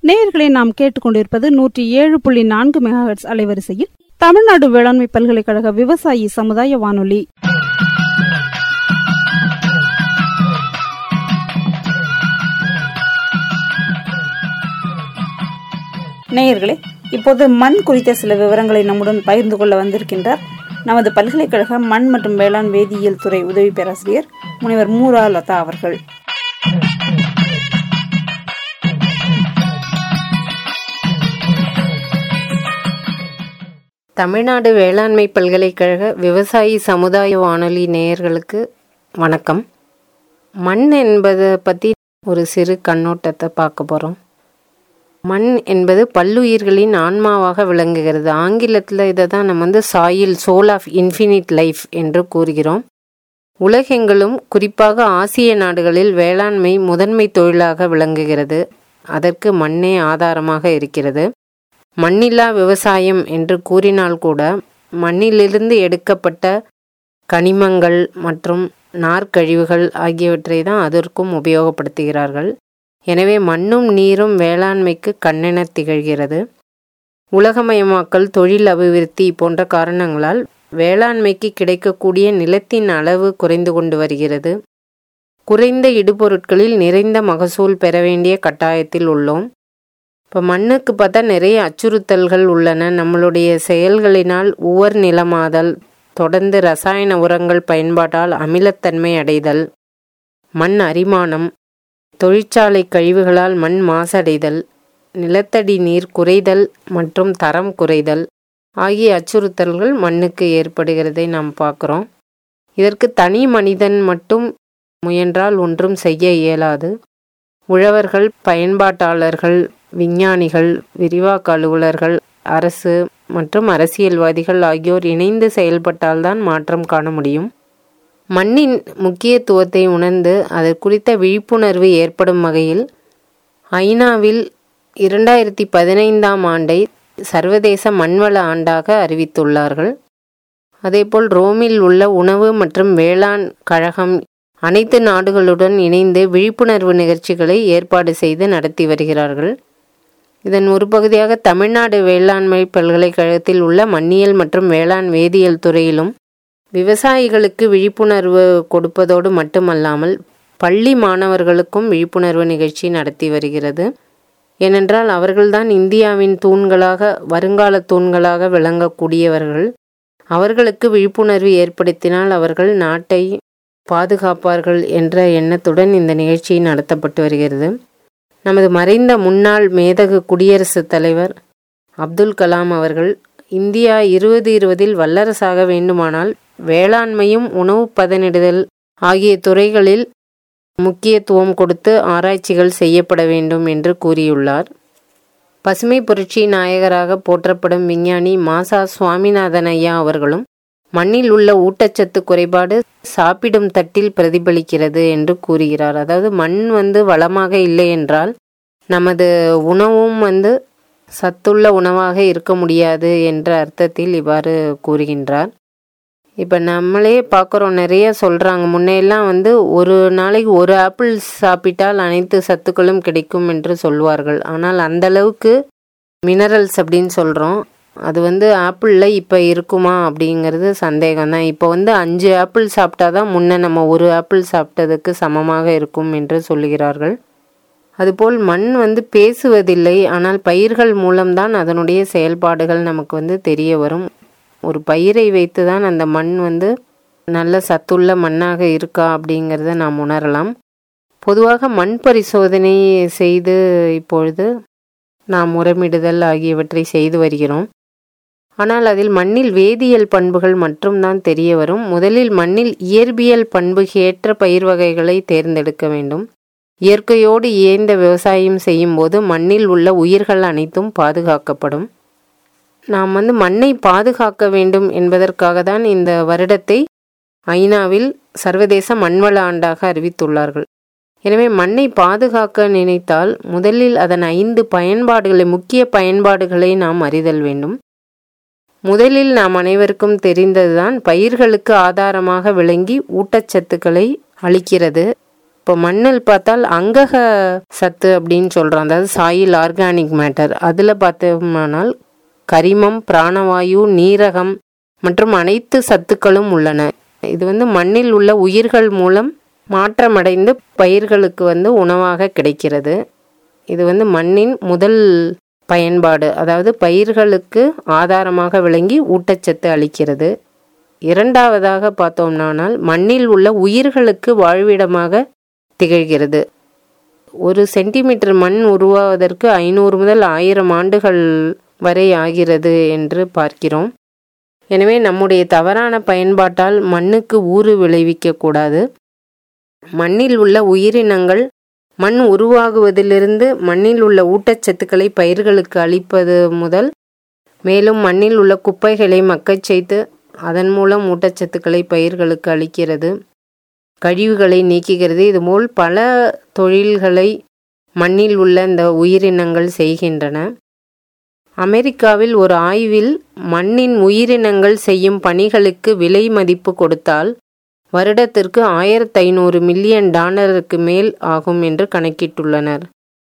நேயர்களை நாம் கேட்டுக்கொண்டிருப்பது நூற்றி ஏழு புள்ளி நான்கு மெகாஹெட்ஸ் அலைவரிசையில் தமிழ்நாடு வேளாண்மை பல்கலைக்கழக விவசாயி சமுதாய வானொலி நேயர்களே இப்போது மண் குறித்த சில விவரங்களை நம்முடன் பகிர்ந்து கொள்ள வந்திருக்கின்றார் நமது பல்கலைக்கழக மண் மற்றும் வேளாண் வேதியியல் துறை உதவி பேராசிரியர் முனைவர் மூரா லதா அவர்கள் தமிழ்நாடு வேளாண்மை பல்கலைக்கழக விவசாயி சமுதாய வானொலி நேயர்களுக்கு வணக்கம் மண் என்பதை பற்றி ஒரு சிறு கண்ணோட்டத்தை பார்க்க போகிறோம் மண் என்பது பல்லுயிர்களின் ஆன்மாவாக விளங்குகிறது ஆங்கிலத்தில் இதை தான் நம்ம வந்து soil soul of infinite life என்று கூறுகிறோம் உலகெங்கிலும் குறிப்பாக ஆசிய நாடுகளில் வேளாண்மை முதன்மை தொழிலாக விளங்குகிறது அதற்கு மண்ணே ஆதாரமாக இருக்கிறது மண்ணில்லா விவசாயம் என்று கூறினால் கூட மண்ணிலிருந்து எடுக்கப்பட்ட கனிமங்கள் மற்றும் நார்க்கழிவுகள் ஆகியவற்றை தான் அதற்கும் உபயோகப்படுத்துகிறார்கள் எனவே மண்ணும் நீரும் வேளாண்மைக்கு கண்ணென திகழ்கிறது உலகமயமாக்கல் தொழில் அபிவிருத்தி போன்ற காரணங்களால் வேளாண்மைக்கு கிடைக்கக்கூடிய நிலத்தின் அளவு குறைந்து கொண்டு வருகிறது குறைந்த இடுபொருட்களில் நிறைந்த மகசூல் பெற வேண்டிய கட்டாயத்தில் உள்ளோம் இப்போ மண்ணுக்கு பார்த்தா நிறைய அச்சுறுத்தல்கள் உள்ளன நம்மளுடைய செயல்களினால் உவர் நிலமாதல் தொடர்ந்து ரசாயன உரங்கள் பயன்பாட்டால் அமிலத்தன்மை அடைதல் மண் அரிமானம் தொழிற்சாலை கழிவுகளால் மண் மாசடைதல் நிலத்தடி நீர் குறைதல் மற்றும் தரம் குறைதல் ஆகிய அச்சுறுத்தல்கள் மண்ணுக்கு ஏற்படுகிறதை நாம் பார்க்குறோம் இதற்கு தனி மனிதன் மட்டும் முயன்றால் ஒன்றும் செய்ய இயலாது உழவர்கள் பயன்பாட்டாளர்கள் விஞ்ஞானிகள் விரிவாக்க அலுவலர்கள் அரசு மற்றும் அரசியல்வாதிகள் ஆகியோர் இணைந்து செயல்பட்டால்தான் மாற்றம் காண முடியும் மண்ணின் முக்கியத்துவத்தை உணர்ந்து அது குறித்த விழிப்புணர்வு ஏற்படும் வகையில் ஐநாவில் இரண்டாயிரத்தி பதினைந்தாம் ஆண்டை சர்வதேச மண்வள ஆண்டாக அறிவித்துள்ளார்கள் அதேபோல் ரோமில் உள்ள உணவு மற்றும் வேளாண் கழகம் அனைத்து நாடுகளுடன் இணைந்து விழிப்புணர்வு நிகழ்ச்சிகளை ஏற்பாடு செய்து நடத்தி வருகிறார்கள் இதன் ஒரு பகுதியாக தமிழ்நாடு வேளாண்மை பல்கலைக்கழகத்தில் உள்ள மண்ணியல் மற்றும் வேளாண் வேதியியல் துறையிலும் விவசாயிகளுக்கு விழிப்புணர்வு கொடுப்பதோடு மட்டுமல்லாமல் பள்ளி மாணவர்களுக்கும் விழிப்புணர்வு நிகழ்ச்சி நடத்தி வருகிறது ஏனென்றால் அவர்கள்தான் இந்தியாவின் தூண்களாக வருங்கால தூண்களாக விளங்கக்கூடியவர்கள் அவர்களுக்கு விழிப்புணர்வு ஏற்படுத்தினால் அவர்கள் நாட்டை பாதுகாப்பார்கள் என்ற எண்ணத்துடன் இந்த நிகழ்ச்சி நடத்தப்பட்டு வருகிறது நமது மறைந்த முன்னாள் மேதகு குடியரசுத் தலைவர் அப்துல் கலாம் அவர்கள் இந்தியா இருபது இருபதில் வல்லரசாக வேண்டுமானால் வேளாண்மையும் உணவு பதனிடுதல் ஆகிய துறைகளில் முக்கியத்துவம் கொடுத்து ஆராய்ச்சிகள் செய்யப்பட வேண்டும் என்று கூறியுள்ளார் பசுமை புரட்சி நாயகராக போற்றப்படும் விஞ்ஞானி மாசா சுவாமிநாதன் ஐயா அவர்களும் மண்ணில் உள்ள ஊட்டச்சத்து குறைபாடு சாப்பிடும் தட்டில் பிரதிபலிக்கிறது என்று கூறுகிறார் அதாவது மண் வந்து வளமாக இல்லை என்றால் நமது உணவும் வந்து சத்துள்ள உணவாக இருக்க முடியாது என்ற அர்த்தத்தில் இவ்வாறு கூறுகின்றார் இப்போ நம்மளே பார்க்குறோம் நிறைய சொல்கிறாங்க முன்னையெல்லாம் வந்து ஒரு நாளைக்கு ஒரு ஆப்பிள் சாப்பிட்டால் அனைத்து சத்துக்களும் கிடைக்கும் என்று சொல்வார்கள் ஆனால் அந்த அளவுக்கு மினரல்ஸ் அப்படின்னு சொல்கிறோம் அது வந்து ஆப்பிளில் இப்போ இருக்குமா அப்படிங்கிறது சந்தேகம் தான் இப்போ வந்து அஞ்சு ஆப்பிள் சாப்பிட்டா தான் முன்ன நம்ம ஒரு ஆப்பிள் சாப்பிட்டதுக்கு சமமாக இருக்கும் என்று சொல்லுகிறார்கள் அதுபோல் மண் வந்து பேசுவதில்லை ஆனால் பயிர்கள் மூலம்தான் அதனுடைய செயல்பாடுகள் நமக்கு வந்து தெரிய வரும் ஒரு பயிரை வைத்து தான் அந்த மண் வந்து நல்ல சத்துள்ள மண்ணாக இருக்கா அப்படிங்கிறத நாம் உணரலாம் பொதுவாக மண் பரிசோதனை செய்து இப்பொழுது நாம் உரமிடுதல் ஆகியவற்றை செய்து வருகிறோம் ஆனால் அதில் மண்ணில் வேதியியல் பண்புகள் மட்டும்தான் தெரிய வரும் முதலில் மண்ணில் இயற்பியல் பண்புக்கு ஏற்ற பயிர் வகைகளை தேர்ந்தெடுக்க வேண்டும் இயற்கையோடு இயந்த விவசாயம் செய்யும்போது மண்ணில் உள்ள உயிர்கள் அனைத்தும் பாதுகாக்கப்படும் நாம் வந்து மண்ணை பாதுகாக்க வேண்டும் என்பதற்காக தான் இந்த வருடத்தை ஐநாவில் சர்வதேச மண்வள ஆண்டாக அறிவித்துள்ளார்கள் எனவே மண்ணை பாதுகாக்க நினைத்தால் முதலில் அதன் ஐந்து பயன்பாடுகளை முக்கிய பயன்பாடுகளை நாம் அறிதல் வேண்டும் முதலில் நாம் அனைவருக்கும் தெரிந்ததுதான் பயிர்களுக்கு ஆதாரமாக விளங்கி ஊட்டச்சத்துக்களை அளிக்கிறது இப்போ மண்ணில் பார்த்தால் அங்கக சத்து அப்படின்னு சொல்கிறோம் அதாவது சாயில் ஆர்கானிக் மேட்டர் அதில் பார்த்தோம்னால் கரிமம் பிராணவாயு நீரகம் மற்றும் அனைத்து சத்துக்களும் உள்ளன இது வந்து மண்ணில் உள்ள உயிர்கள் மூலம் மாற்றமடைந்து பயிர்களுக்கு வந்து உணவாக கிடைக்கிறது இது வந்து மண்ணின் முதல் பயன்பாடு அதாவது பயிர்களுக்கு ஆதாரமாக விளங்கி ஊட்டச்சத்து அளிக்கிறது இரண்டாவதாக பார்த்தோம்னானால் மண்ணில் உள்ள உயிர்களுக்கு வாழ்விடமாக திகழ்கிறது ஒரு சென்டிமீட்டர் மண் உருவாவதற்கு ஐநூறு முதல் ஆயிரம் ஆண்டுகள் வரை ஆகிறது என்று பார்க்கிறோம் எனவே நம்முடைய தவறான பயன்பாட்டால் மண்ணுக்கு ஊறு விளைவிக்கக்கூடாது மண்ணில் உள்ள உயிரினங்கள் மண் உருவாகுவதிலிருந்து மண்ணில் உள்ள ஊட்டச்சத்துக்களை பயிர்களுக்கு அளிப்பது முதல் மேலும் மண்ணில் உள்ள குப்பைகளை மக்கச் செய்து அதன் மூலம் ஊட்டச்சத்துக்களை பயிர்களுக்கு அளிக்கிறது கழிவுகளை நீக்குகிறது இதுபோல் பல தொழில்களை மண்ணில் உள்ள இந்த உயிரினங்கள் செய்கின்றன அமெரிக்காவில் ஒரு ஆய்வில் மண்ணின் உயிரினங்கள் செய்யும் பணிகளுக்கு விலை மதிப்பு கொடுத்தால் வருடத்திற்கு ஆயிரத்து ஐநூறு மில்லியன் டாலருக்கு மேல் ஆகும் என்று கணக்கிட்டுள்ளனர்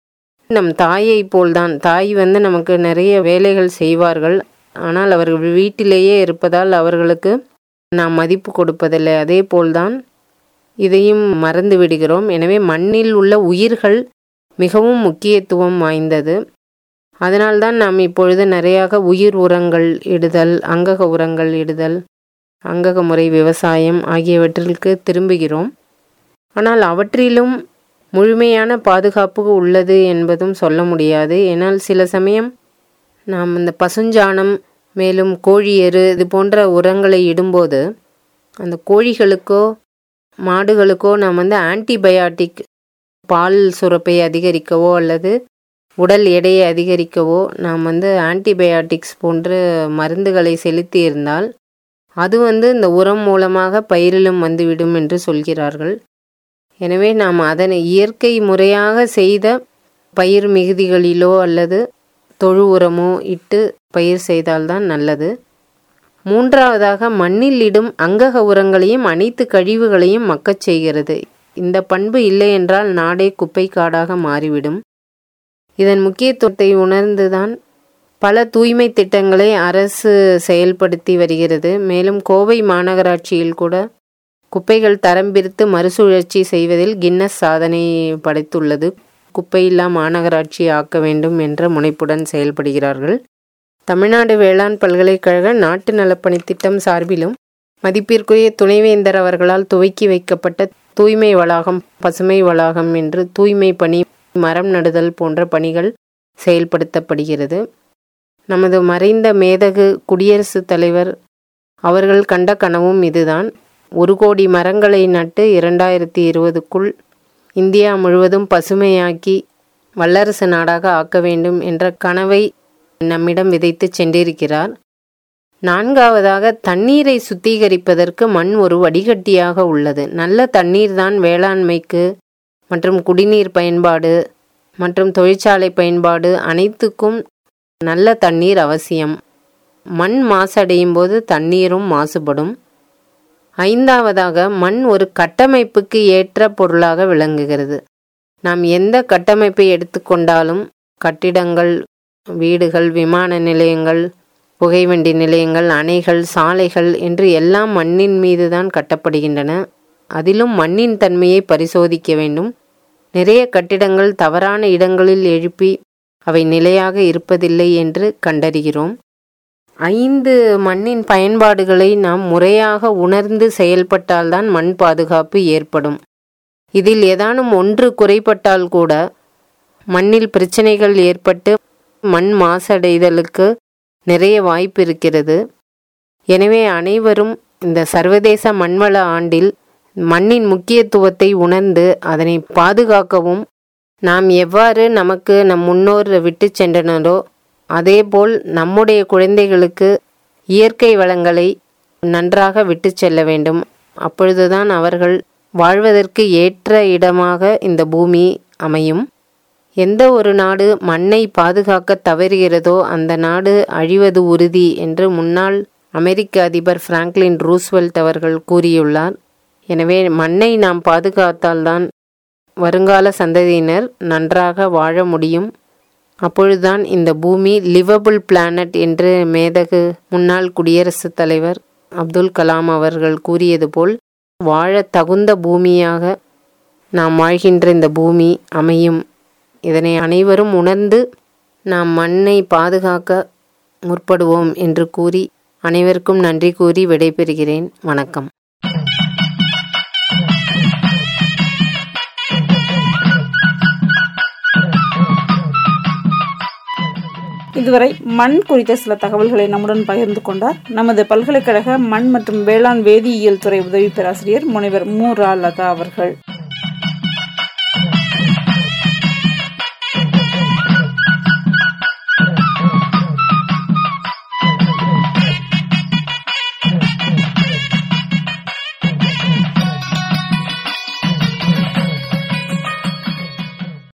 நம் தாயை போல்தான் தாய் வந்து நமக்கு நிறைய வேலைகள் செய்வார்கள் ஆனால் அவர்கள் வீட்டிலேயே இருப்பதால் அவர்களுக்கு நாம் மதிப்பு கொடுப்பதில்லை அதே போல்தான் இதையும் மறந்து விடுகிறோம் எனவே மண்ணில் உள்ள உயிர்கள் மிகவும் முக்கியத்துவம் வாய்ந்தது அதனால்தான் நாம் இப்பொழுது நிறையாக உயிர் உரங்கள் இடுதல் அங்கக உரங்கள் இடுதல் அங்கக முறை விவசாயம் ஆகியவற்றிற்கு திரும்புகிறோம் ஆனால் அவற்றிலும் முழுமையான பாதுகாப்பு உள்ளது என்பதும் சொல்ல முடியாது ஏனால் சில சமயம் நாம் இந்த பசுஞ்சாணம் மேலும் கோழி எரு இது போன்ற உரங்களை இடும்போது அந்த கோழிகளுக்கோ மாடுகளுக்கோ நாம் வந்து ஆன்டிபயாட்டிக் பால் சுரப்பை அதிகரிக்கவோ அல்லது உடல் எடையை அதிகரிக்கவோ நாம் வந்து ஆன்டிபயாட்டிக்ஸ் போன்ற மருந்துகளை செலுத்தி இருந்தால் அது வந்து இந்த உரம் மூலமாக பயிரிலும் வந்துவிடும் என்று சொல்கிறார்கள் எனவே நாம் அதனை இயற்கை முறையாக செய்த பயிர் மிகுதிகளிலோ அல்லது தொழு உரமோ இட்டு பயிர் செய்தால்தான் நல்லது மூன்றாவதாக மண்ணில் இடும் அங்கக உரங்களையும் அனைத்து கழிவுகளையும் மக்கச் செய்கிறது இந்த பண்பு இல்லை என்றால் நாடே குப்பை காடாக மாறிவிடும் இதன் முக்கியத்துவத்தை உணர்ந்துதான் பல தூய்மை திட்டங்களை அரசு செயல்படுத்தி வருகிறது மேலும் கோவை மாநகராட்சியில் கூட குப்பைகள் தரம் பிரித்து மறுசுழற்சி செய்வதில் கின்னஸ் சாதனை படைத்துள்ளது குப்பையில்லா மாநகராட்சி ஆக்க வேண்டும் என்ற முனைப்புடன் செயல்படுகிறார்கள் தமிழ்நாடு வேளாண் பல்கலைக்கழக நாட்டு நலப்பணி திட்டம் சார்பிலும் மதிப்பிற்குரிய துணைவேந்தர் அவர்களால் துவக்கி வைக்கப்பட்ட தூய்மை வளாகம் பசுமை வளாகம் என்று தூய்மை பணி மரம் நடுதல் போன்ற பணிகள் செயல்படுத்தப்படுகிறது நமது மறைந்த மேதகு குடியரசுத் தலைவர் அவர்கள் கண்ட கனவும் இதுதான் ஒரு கோடி மரங்களை நட்டு இரண்டாயிரத்தி இருபதுக்குள் இந்தியா முழுவதும் பசுமையாக்கி வல்லரசு நாடாக ஆக்க வேண்டும் என்ற கனவை நம்மிடம் விதைத்து சென்றிருக்கிறார் நான்காவதாக தண்ணீரை சுத்திகரிப்பதற்கு மண் ஒரு வடிகட்டியாக உள்ளது நல்ல தண்ணீர் தான் வேளாண்மைக்கு மற்றும் குடிநீர் பயன்பாடு மற்றும் தொழிற்சாலை பயன்பாடு அனைத்துக்கும் நல்ல தண்ணீர் அவசியம் மண் மாசடையும் போது தண்ணீரும் மாசுபடும் ஐந்தாவதாக மண் ஒரு கட்டமைப்புக்கு ஏற்ற பொருளாக விளங்குகிறது நாம் எந்த கட்டமைப்பை எடுத்துக்கொண்டாலும் கட்டிடங்கள் வீடுகள் விமான நிலையங்கள் புகைவண்டி நிலையங்கள் அணைகள் சாலைகள் என்று எல்லாம் மண்ணின் மீதுதான் கட்டப்படுகின்றன அதிலும் மண்ணின் தன்மையை பரிசோதிக்க வேண்டும் நிறைய கட்டிடங்கள் தவறான இடங்களில் எழுப்பி அவை நிலையாக இருப்பதில்லை என்று கண்டறிகிறோம் ஐந்து மண்ணின் பயன்பாடுகளை நாம் முறையாக உணர்ந்து செயல்பட்டால்தான் மண் பாதுகாப்பு ஏற்படும் இதில் ஏதானும் ஒன்று குறைபட்டால் கூட மண்ணில் பிரச்சனைகள் ஏற்பட்டு மண் மாசடைதலுக்கு நிறைய வாய்ப்பு இருக்கிறது எனவே அனைவரும் இந்த சர்வதேச மண்வள ஆண்டில் மண்ணின் முக்கியத்துவத்தை உணர்ந்து அதனை பாதுகாக்கவும் நாம் எவ்வாறு நமக்கு நம் முன்னோர் விட்டு சென்றனரோ அதேபோல் நம்முடைய குழந்தைகளுக்கு இயற்கை வளங்களை நன்றாக விட்டு செல்ல வேண்டும் அப்பொழுதுதான் அவர்கள் வாழ்வதற்கு ஏற்ற இடமாக இந்த பூமி அமையும் எந்த ஒரு நாடு மண்ணை பாதுகாக்க தவறுகிறதோ அந்த நாடு அழிவது உறுதி என்று முன்னாள் அமெரிக்க அதிபர் பிராங்க்லின் ரூஸ்வெல்ட் அவர்கள் கூறியுள்ளார் எனவே மண்ணை நாம் பாதுகாத்தால்தான் வருங்கால சந்ததியினர் நன்றாக வாழ முடியும் அப்பொழுதுதான் இந்த பூமி லிவபிள் பிளானட் என்று மேதகு முன்னாள் குடியரசுத் தலைவர் அப்துல் கலாம் அவர்கள் கூறியது போல் வாழ தகுந்த பூமியாக நாம் வாழ்கின்ற இந்த பூமி அமையும் இதனை அனைவரும் உணர்ந்து நாம் மண்ணை பாதுகாக்க முற்படுவோம் என்று கூறி அனைவருக்கும் நன்றி கூறி விடைபெறுகிறேன் வணக்கம் இதுவரை மண் குறித்த சில தகவல்களை நம்முடன் பகிர்ந்து கொண்டார் நமது பல்கலைக்கழக மண் மற்றும் வேளாண் வேதியியல் துறை உதவி பேராசிரியர் முனைவர் மு ரா லதா அவர்கள்